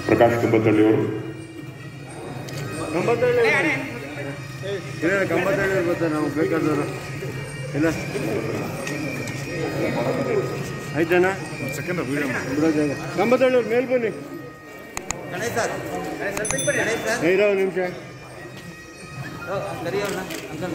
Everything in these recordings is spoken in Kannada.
ಪ್ರಕಾಶ್ ಕಂಬತ್ತಳ್ಳಿ ಅವರು ಇಲ್ಲ ಕಂಬತ್ತಳ್ಳಿ ಇರ್ಬೋದು ನಾವು ಬೇಕಾದವರು ಇಲ್ಲ ಆಯ್ತಣ್ಣ ಸೆಕೆಂಡ್ ವಿಡಿಯೋ ಬಿಡೋದಾಗ ಕಂಬತ್ತಳ್ಳಿ ಅವ್ರು ಮೇಲ್ ಬನ್ನಿ Ganesh sir Ganesh sir Ganesh sir ಇರೋ ಒಂದು ನಿಮಿಷ ಕರಿಯೋಣ ಅಂಕಲ್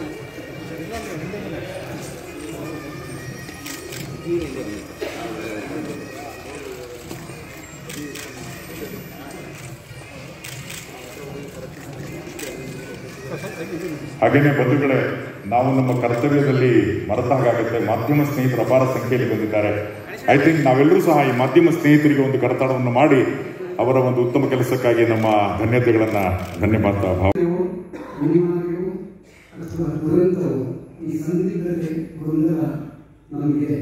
ಹಾಗೇನೆ ಬಂಧುಗಳೇ ನಾವು ನಮ್ಮ ಕರ್ತವ್ಯದಲ್ಲಿ ಮರೆತ ಹಾಗಾಗುತ್ತೆ ಮಾಧ್ಯಮ ಸ್ನೇಹಿತರು ಅಪಾರ ಸಂಖ್ಯೆಯಲ್ಲಿ ಬಂದಿದ್ದಾರೆ ಐ ಥಿಂಕ್ ನಾವೆಲ್ಲರೂ ಸಹ ಈ ಮಾಧ್ಯಮ ಸ್ನೇಹಿತರಿಗೆ ಒಂದು ಕಡತಾಳವನ್ನು ಮಾಡಿ ಅವರ ಒಂದು ಉತ್ತಮ ಕೆಲಸಕ್ಕಾಗಿ ನಮ್ಮ ಧನ್ಯತೆಗಳನ್ನ ಧನ್ಯವಾದ ಭಾವ ನೀವು ಅನಿವಾರ್ಯವೋ ಅಥವಾ ದುರಂತವೋ ಈ ಸಂದಿಗ್ಧತೆ ಗೊಂದಲ ನಮಗಿದೆ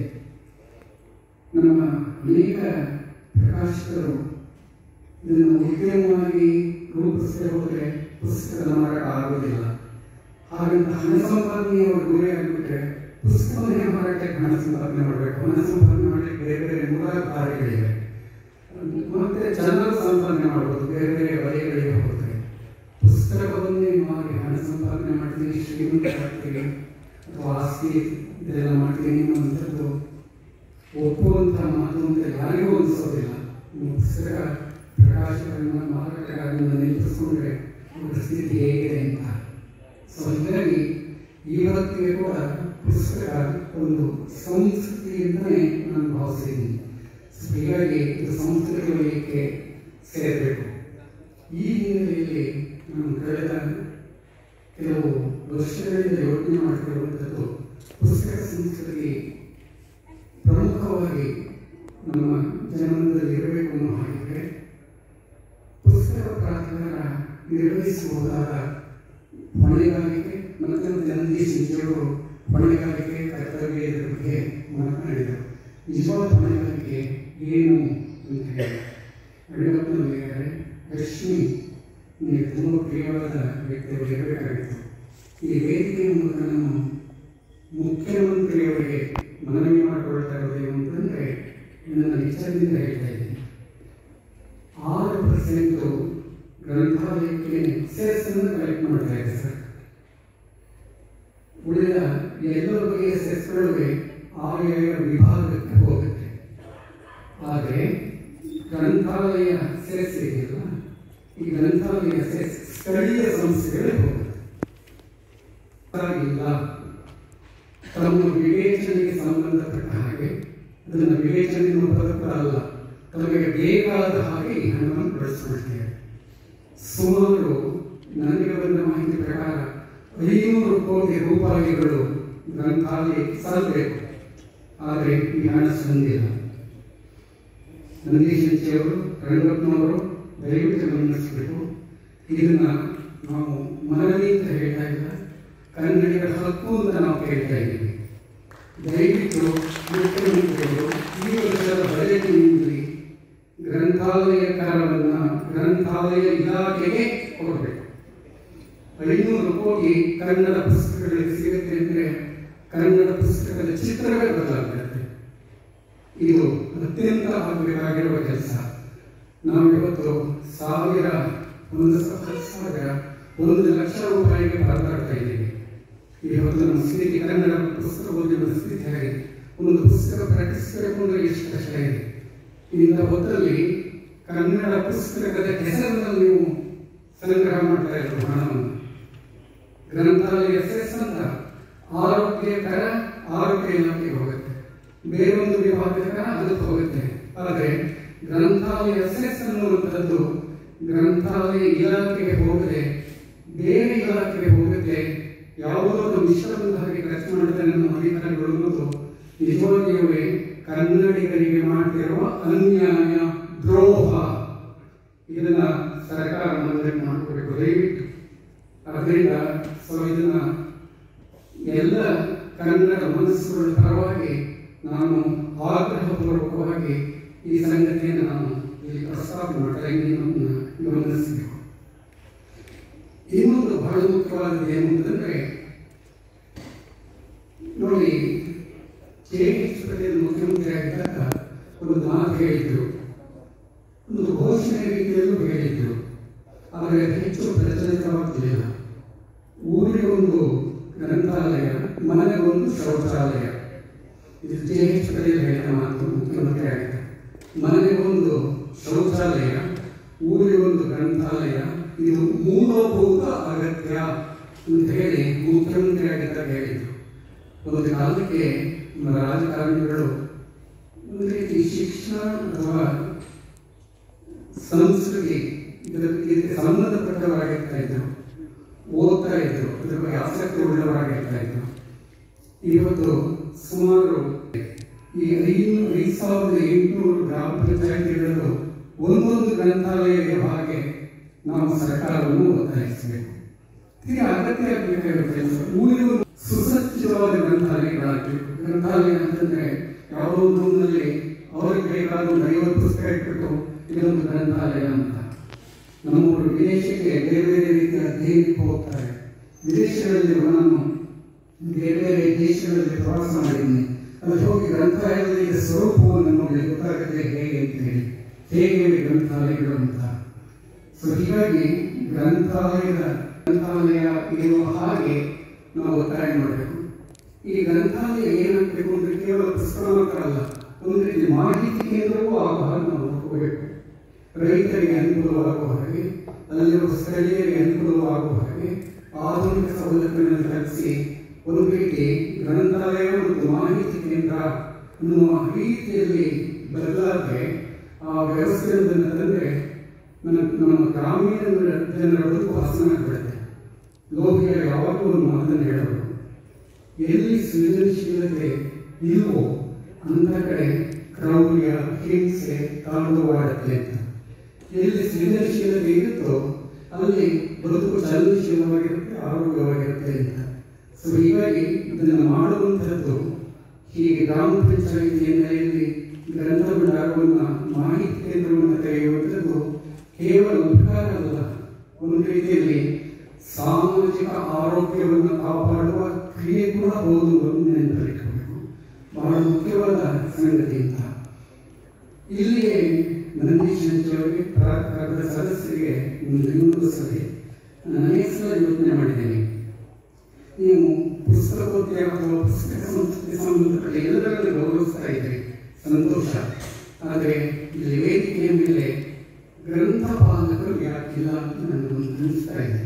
ನಮ್ಮ ಅನೇಕ ಪ್ರಕಾಶಕರು ಇದನ್ನು ಉದ್ಯಮವಾಗಿ ರೂಪಿಸದೆ ಹೋದರೆ ಪುಸ್ತಕದ ಮಾರಾಟ ಆಗೋದಿಲ್ಲ ಹಾಗಂತ ಹಣ ಸಂಪಾದನೆ ಅವರು ಗುರಿ ಆಗಿಬಿಟ್ರೆ ಪುಸ್ತಕವನ್ನೇ ಮಾರಾಟಕ್ಕೆ ಹಣ ಸಂಪಾದನೆ ಮಾಡಬೇಕು ಹಣ ಸಂಪಾದನೆ ಮಾಡಲಿಕ್ಕೆ ಬೇರೆ ಬೇರೆ ನೂರಾರು ದಾರಿಗಳಿವೆ ಮತ್ತೆ ಜನರು ಸಂಪಾದನೆ ಮಾಡಬಹುದು ಬೇರೆ ಬೇರೆ ವಲಯಗಳಿಗೆ ಹೋಗ್ತಾರೆ ಪುಸ್ತಕವನ್ನೇ ಮಾರಿ ಹಣ ಸಂಪಾದನೆ ಮಾಡ್ತೀನಿ ಶ್ರೀಮಂತ ಮಾಡ್ತೀನಿ ಅಥವಾ ಆಸ್ತಿ ಇದೆಲ್ಲ ಮಾಡ್ತೀನಿ ಅನ್ನುವಂಥದ್ದು ಒಪ್ಪುವಂಥ ಮಾತು ಅಂತ ಯಾರಿಗೂ ಅನಿಸೋದಿಲ್ಲ ನೀವು ಪುಸ್ತಕ ಪ್ರಕಾಶಕರನ್ನ ಮಾರಾಟಗಾರರನ್ನ ನೆನಪಿಸ್ಕೊಂಡ್ರೆ ಅವರ ಸ್ಥಿತಿ ಹೇಗಿದೆ ಅಂತ ಸೊ ಹೀಗಾಗಿ ಇವತ್ತಿಗೆ ಕೂಡ ಪುಸ್ತಕ ಒಂದು ಸಂಸ್ಕೃತಿ ಅಂತಲೇ ನಾನು ಭಾವಿಸಿದ್ದೀನಿ ಸೊ ಹೀಗಾಗಿ ಇದು ಸಂಸ್ಕೃತಿ ವಲಯಕ್ಕೆ ಸೇರಬೇಕು ಈ ಹಿನ್ನೆಲೆಯಲ್ಲಿ ನಾನು ಕಳೆದ ಕೆಲವು ವರ್ಷಗಳಿಂದ ಯೋಚನೆ ಮಾಡ್ತಿರುವಂಥದ್ದು ಪುಸ್ತಕ ಸಂಸ್ಕೃತಿ ಪ್ರಮುಖವಾಗಿ ನಮ್ಮ ಜನಮನದಲ್ಲಿ ಇರಬೇಕು ಅನ್ನೋ ಹಾಗಿದ್ರೆ ಪುಸ್ತಕ ಪ್ರಾಧಿಕಾರ ನಿರ್ವಹಿಸಬಹುದಾದ ಹೊಣೆಗಾರಿಕೆ ಮತ್ತು ನಂದಿ ಶಿಂಜೆಯವರು ಹೊಣೆಗಾರಿಕೆ ಕರ್ತವ್ಯ ಇದರ ಬಗ್ಗೆ ಮಾತನಾಡಿದರು ನಿಜವಾದ ಹೊಣೆಗಾರಿಕೆ ಏನು ಅಂತ ಹೇಳಿ ಅಡಿಗಪ್ಪನಲ್ಲಿ ಹೇಳಿದ್ದಾರೆ ಲಕ್ಷ್ಮಿ ನಿಮಗೆ ತುಂಬ ಪ್ರಿಯವಾದ ವ್ಯಕ್ತಿಗಳು ಇರಬೇಕಾಗಿತ್ತು ಈ ವೇದಿಕೆಯ ಮೂಲಕ ನಾನು ಮುಖ್ಯಮಂತ್ರಿಯವರಿಗೆ ಮನವಿ ಮಾಡಿಕೊಳ್ತಾ ಇರೋದೇನು ಅಂತಂದರೆ ನನ್ನ ವಿಚಾರದಿಂದ ಹೇಳ್ತಾ ಇದ್ದೀನಿ ಆರು ಪರ್ಸೆಂಟು ಗ್ರಂಥಾಲಯಕ್ಕೆ ಸೆಸ್ ಅನ್ನು ಕಲೆಕ್ಟ್ ಮಾಡ್ತಾ ಇದೆ ಸರ್ ಉಳಿದ ಎಲ್ಲ ಬಗೆಯ ಸೆಸ್ಗಳಿಗೆ ಆಯಾ ವಿಭಾಗಕ್ಕೆ ಹೋಗುತ್ತೆ ಆದರೆ ಗ್ರಂಥಾಲಯ ಸೆಸ್ ಇದೆಯಲ್ಲ ಈ ಗ್ರಂಥಾಲಯ ಸೆಸ್ ಸ್ಥಳೀಯ ಸಂಸ್ಥೆಗಳಿಗೆ ಹೋಗುತ್ತೆ ಇಲ್ಲ ತಮ್ಮ ವಿವೇಚನೆಗೆ ಸಂಬಂಧಪಟ್ಟ ಹಾಗೆ ಅದನ್ನು ವಿವೇಚನೆ ಪದ ಕೂಡ ಅಲ್ಲ ತಮಗೆ ಬೇಕಾದ ಹಾಗೆ ಈ ಹಣವನ್ನು ಬಳಸ್ಕೊಳ್ತಾರೆ ಸುಮಾರು ನನಗೆ ಬಂದ ಮಾಹಿತಿ ಪ್ರಕಾರ ಐನೂರು ಕೋಟಿ ರೂಪಾಯಿಗಳು ಗ್ರಂಥಾಲಯಕ್ಕೆ ಸಲ್ಲಬೇಕು ಆದರೆ ಈ ಹಣ ಸಂದಿಲ್ಲ ನಂದೀಶ್ ಅವರು ರಂಗಪ್ಪನವರು ದಯವಿಟ್ಟು ಗಮನಿಸಬೇಕು ಇದನ್ನ ನಾವು ಮನವಿ ಅಂತ ಹೇಳ್ತಾ ಇಲ್ಲ ಕನ್ನಡಿಗರ ಹಕ್ಕು ಅಂತ ನಾವು ಕೇಳ್ತಾ ಇದ್ದೀವಿ ದಯವಿಟ್ಟು ಮುಖ್ಯಮಂತ್ರಿಗಳು ಈ ವರ್ಷದ ಬಜೆಟ್ನಲ್ಲಿ ಗ್ರಂಥಾಲಯ ಕಾರವನ್ನ ಗ್ರಂಥಾಲಯ ಇಲಾಖೆಗೆ ಕೊಡಬೇಕು ಐನೂರು ಕೋಟಿ ಕನ್ನಡ ಪುಸ್ತಕಗಳಿಗೆ ಸಿಗುತ್ತೆ ಅಂದರೆ ಕನ್ನಡ ಪುಸ್ತಕದ ಚಿತ್ರವೇ ಬದಲಾಗುತ್ತೆ ಇದು ಅತ್ಯಂತ ಆಗಬೇಕಾಗಿರುವ ಕೆಲಸ ನಾವು ಇವತ್ತು ಸಾವಿರ ಒಂದು ಹತ್ತು ಸಾವಿರ ಒಂದು ಲಕ್ಷ ರೂಪಾಯಿಗೆ ಪರದಾಡ್ತಾ ಇದ್ದೀವಿ ಇವತ್ತು ನಮ್ಮ ಸ್ಥಿತಿ ಕನ್ನಡ ಪುಸ್ತಕ ಓದಿನ ಸ್ಥಿತಿ ಆಗಿದೆ ಒಂದು ಪುಸ್ತಕ ಪ್ರಕಟಿಸಬೇಕು ಅಂದ್ರೆ ಎಷ್ಟು ಕಷ್ಟ ಇದೆ ಇಂಥ ಹೊತ್ತಲ್ಲಿ ಕನ್ನಡ ಪುಸ್ತಕದ ಹೆಸರಿನಲ್ಲಿ ನೀವು ಸಂಗ್ರಹ ಮಾಡ್ತಾ ಇರೋ ಹಣವನ್ನು ಗ್ರಂಥಾಲಯ ಸೆಸ್ ಅಂತ ಆರೋಗ್ಯಕರ ಆರೋಗ್ಯ ಇಲಾಖೆಗೆ ಹೋಗುತ್ತೆ ಬೇರೊಂದು ವಿಭಾಗದ ಅದಕ್ಕೆ ಹೋಗುತ್ತೆ ಆದರೆ ಗ್ರಂಥಾಲಯ ಸೆಸ್ ಅನ್ನುವಂಥದ್ದು ಗ್ರಂಥಾಲಯ ಇಲಾಖೆಗೆ ಹೋಗದೆ ಬೇರೆ ಇಲಾಖೆಗೆ ಹೋಗುತ್ತೆ ಯಾವುದೋ ಒಂದು ಮಿಶ್ರ ಹಾಗೆ ಖರ್ಚು ಮಾಡ್ತಾರೆ ನಮ್ಮ ಅಧಿಕಾರಿಗಳು ಅನ್ನೋದು ನಿಜವಾಗಿಯೂ ಕನ್ನಡಿಗರಿಗೆ ಮಾಡ್ತಿರುವ ಅನ್ಯಾಯ ದ್ರೋಹ ಇದನ್ನ ಸರ್ಕಾರ ಮನವರಿಕೆ ಮಾಡ್ಕೋಬೇಕು ದಯವಿಟ್ಟು ಅದರಿಂದ ಸೊ ಇದನ್ನ ಎಲ್ಲ ಕನ್ನಡ ಮನಸ್ಸುಗಳ ಪರವಾಗಿ ನಾನು ಆಗ್ರಹಪೂರ್ವಕವಾಗಿ ಈ ಸಂಗತಿಯನ್ನು ನಾನು ಇಲ್ಲಿ ಪ್ರಸ್ತಾಪ ಮಾಡ್ತಾ ಇದ್ದೀನಿ ಅನ್ನೋದನ್ನ ಗಮನಿಸಬೇಕು ಇನ್ನೊಂದು ಬಹಳ ಮುಖ್ಯವಾದದ್ದು ಏನು ಅಂತಂದ್ರೆ ನೋಡಿ ಕೆ ಎಚ್ ಪಟೇಲ್ ಮುಖ್ಯಮಂತ್ರಿ ಆಗಿದ್ದಾಗ ಒಂದು ಮಾತು ಹೇಳಿದ್ರು ಒಂದು ಘೋಷಣೆ ರೀತಿ ರೀತಿಯಲ್ಲೂ ಹೇಳಿದ್ರು ಆದರೆ ಹೆಚ್ಚು ಪ್ರಚಲಿತವಾಗಲಿಲ್ಲ ಊರಿಗೊಂದು ಗ್ರಂಥಾಲಯ ಮನೆಗೊಂದು ಶೌಚಾಲಯ ಇದು ಜೆ ಎಚ್ ಪಟೇಲ್ ಹೇಳಿದ ಮಾತು ಮುಖ್ಯಮಂತ್ರಿ ಆಗಿದೆ ಮನೆಗೊಂದು ಶೌಚಾಲಯ ಊರಿಗೊಂದು ಗ್ರಂಥಾಲಯ ಇದು ಮೂಲಭೂತ ಅಗತ್ಯ ಅಂತ ಹೇಳಿ ಮುಖ್ಯಮಂತ್ರಿ ಆಗಿದ್ದಾಗ ಹೇಳಿದ್ರು ಒಂದು ಕಾಲಕ್ಕೆ ನಮ್ಮ ರಾಜಕಾರಣಿಗಳು ಒಂದು ರೀತಿ ಶಿಕ್ಷಣ ಅಥವಾ ಸಂಸ್ಕೃತಿ ಇದರ- ಇದಕ್ಕೆ ಸಂಬಂಧಪಟ್ಟವರಾಗಿರ್ತಾ ಇದ್ರು ಓದ್ತಾ ಇದ್ರು ಅದ್ರ ಬಗ್ಗೆ ಆಸಕ್ತಿ ಉಳ್ಳವರಾಗಿರ್ತಾ ಇದ್ರು ಇವತ್ತು ಸುಮಾರು ಈ ಐನೂರು ಐದು ಸಾವಿರದ ಎಂಟುನೂರು ಗ್ರಾಮ ಪಂಚಾಯತಿಗಳಲ್ಲೂ ಒಂದೊಂದು ಗ್ರಂಥಾಲಯ ಇರುವ ಹಾಗೆ ನಾವು ಸರ್ಕಾರವನ್ನು ಒತ್ತಾಯಿಸಬೇಕು ತೀರಾ ಅಗತ್ಯ ಆಗಬೇಕಾಗಿರೋ ಕೆಲಸ ಊರಿಗೆ ಒಂದು ಸುಸಜ್ಜಿತವಾದ ಗ್ರಂಥಾಲಯಗಳಾಗಬೇಕು ಗ್ರಂಥಾಲಯ ಅಂತಂದ್ರೆ ಯಾವುದೋ ಒಂದು ರೂಮ್ನಲ್ಲಿ ಅವ್ರಿಗೆ ಬೇಕಾದ ಒಂದು ಐವತ್ತು ಪುಸ್ತಕ ಇಟ್ಬಿಟ್ಟು ಇದೊಂದು ಗ್ರಂಥಾಲಯ ಅಂತ ನಮ್ಮವರು ವಿದೇಶಕ್ಕೆ ಬೇರೆ ಬೇರೆ ರೀತಿಯ ಅಧ್ಯಯನಕ್ಕೆ ಹೋಗ್ತಾರೆ ವಿದೇಶಗಳಲ್ಲಿರುವ ನಾನು ಬೇರೆ ಬೇರೆ ದೇಶಗಳಲ್ಲಿ ಪ್ರವಾಸ ಮಾಡಿದ್ದೀನಿ ಅಲ್ಲಿ ಹೋಗಿ ಗ್ರಂಥಾಲಯದ ಸ್ವರೂಪವನ್ನು ನೋಡಿ ಗೊತ್ತಾಗುತ್ತೆ ಹೇಗೆ ಅಂತ ಹೇಳಿ ಹೇಗೆ ಇವೆ ಗ್ರಂಥಾಲಯಗಳು ಅಂತ ಸೊ ಹೀಗಾಗಿ ಗ್ರಂಥಾಲಯದ ಗ್ರಂಥಾಲಯ ಇರುವ ಹಾಗೆ ನಾವು ಒತ್ತಾಯ ಮಾಡಬೇಕು ಈ ಗ್ರಂಥಾಲಯ ಏನಾಗಬೇಕು ಅಂದ್ರೆ ಕೇವಲ ಪುಸ್ತಕ ಮಾತ್ರ ಅಲ್ಲ ಒಂದು ರೀತಿ ಮಾಹಿತಿ ಕೇಂದ್ರವೂ ಆಗುವ ಹಾಗೆ ನಾವು ನೋಡ್ಕೋಬೇಕು ರೈತರಿಗೆ ಅನುಕೂಲವಾಗುವ ಹಾಗೆ ಅಲ್ಲಿರುವ ಸ್ಥಳೀಯರಿಗೆ ಅನುಕೂಲವಾಗುವ ಹಾಗೆ ಆಧುನಿಕ ಸವಲತ್ತುಗಳನ್ನು ಕಲಿಸಿ ಒಂದು ರೀತಿ ಗ್ರಂಥಾಲಯ ಮತ್ತು ಮಾಹಿತಿ ಕೇಂದ್ರ ಅನ್ನುವ ರೀತಿಯಲ್ಲಿ ಬದಲಾದ್ರೆ ಆ ವ್ಯವಸ್ಥೆಯನ್ನು ತಂದ್ರೆ ನನ್ನ ನಮ್ಮ ಗ್ರಾಮೀಣ ಜನರ ಬದುಕು ಹಸನಾಗ್ಬಿಡುತ್ತೆ ಲೋಹಿಯರು ಯಾವಾಗಲೂ ಒಂದು ಮಾತನ್ನು ಹೇಳೋರು ಎಲ್ಲಿ ಸೃಜನಶೀಲತೆ ಇಲ್ವೋ ಅಂತ ಕಡೆ ಕ್ರೌರ್ಯ ಹಿಂಸೆ ತಾಂಡವಾಡುತ್ತೆ ಅಂತ ಎಲ್ಲಿ ಸೃಜನಶೀಲತೆ ಇರುತ್ತೋ ಅಲ್ಲಿ ಬದುಕು ಚಲನಶೀಲವಾಗಿರುತ್ತೆ ಆರೋಗ್ಯವಾಗಿರುತ್ತೆ ಅಂತ ಸೊ ಹೀಗಾಗಿ ಇದನ್ನು ಮಾಡುವಂಥದ್ದು ಹೀಗೆ ಗ್ರಾಮ ಪಂಚಾಯಿತಿ ನೆಲೆಯಲ್ಲಿ ಗ್ರಂಥ ಭಂಡಾರವನ್ನು ಮಾಹಿತಿ ಕೇಂದ್ರವನ್ನು ತೆರೆಯುವಂಥದ್ದು ಕೇವಲ ಉಪಕಾರ ಅಲ್ಲ ಒಂದು ರೀತಿಯಲ್ಲಿ ಸಾಮಾಜಿಕ ಆರೋಗ್ಯವನ್ನು ಕಾಪಾಡುವ ಕ್ರಿಯೆ ಕೂಡ ಹೌದು ಎಂದು ನೆನಪಿಟ್ಟುಕೋಬೇಕು ಬಹಳ ಮುಖ್ಯವಾದ ಸಂಗತಿ ಅಂತ ಇಲ್ಲಿಯೇ ನಂದೀಶ್ ಅವರಿಗೆ ಪ್ರಾಧಿಕಾರದ ಸದಸ್ಯರಿಗೆ ಒಂದು ಇನ್ನೊಂದು ಸಭೆ ನಾನು ಅನೇಕ ಸಲ ಯೋಚನೆ ಮಾಡಿದ್ದೇನೆ ನೀವು ಪುಸ್ತಕೋದ್ಯಮ ಅಥವಾ ಪುಸ್ತಕ ಸಂಸ್ಕೃತಿ ಸಂಬಂಧಪಟ್ಟ ಎಲ್ಲರನ್ನು ಗೌರವಿಸ್ತಾ ಇದ್ರಿ ಸಂತೋಷ ಆದರೆ ಇಲ್ಲಿ ವೇದಿಕೆಯ ಮೇಲೆ ಗ್ರಂಥಪಾಲಕರು ಯಾಕಿಲ್ಲ ಅಂತ ನನಗೆ ಅನಿಸ್ತಾ ಇದೆ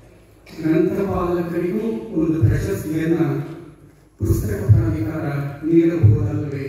ಗ್ರಂಥಪಾಲಕರಿಗೂ ಒಂದು ಪ್ರಶಸ್ತಿಯನ್ನ ಪುಸ್ತಕ ಪ್ರಾಧಿಕಾರ ನೀಡಬಹುದಲ್ಲವೇ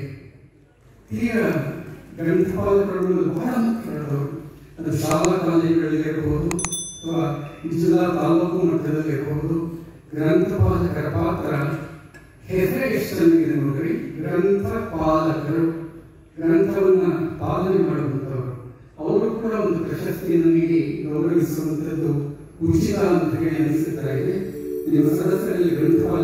ತೀರಾ ಗ್ರಂಥಪಾಲಕರನ್ನು ಬಹಳ ಮುಖ್ಯವಾದವರು ಅದು ಶಾಲಾ ಕಾಲೇಜುಗಳಲ್ಲಿರಬಹುದು ಅಥವಾ ಜಿಲ್ಲಾ ತಾಲೂಕು ಮಟ್ಟದಲ್ಲಿರಬಹುದು ಗ್ರಂಥಪಾಲಕರ ಪಾತ್ರ ಹೆಸರೇ ಎಷ್ಟು ಚೆನ್ನಾಗಿದೆ ನೋಡ್ರಿ ಗ್ರಂಥಪಾಲಕರು ಗ್ರಂಥವನ್ನ ಪಾಲನೆ ಮಾಡುವಂಥವರು ಅವರು ಕೂಡ ಒಂದು ಪ್ರಶಸ್ತಿಯನ್ನು ನೀಡಿ ಗೌರವಿಸುವಂಥದ್ದು ಉಚಿತ ಅಂತ ಹೇಳಿ ಅನಿಸುತ್ತಾ ಇದೆ ನಿಮ್ಮ ಸದಸ್ಯರಲ್ಲಿ ಗ್ರಂಥಪಾಲ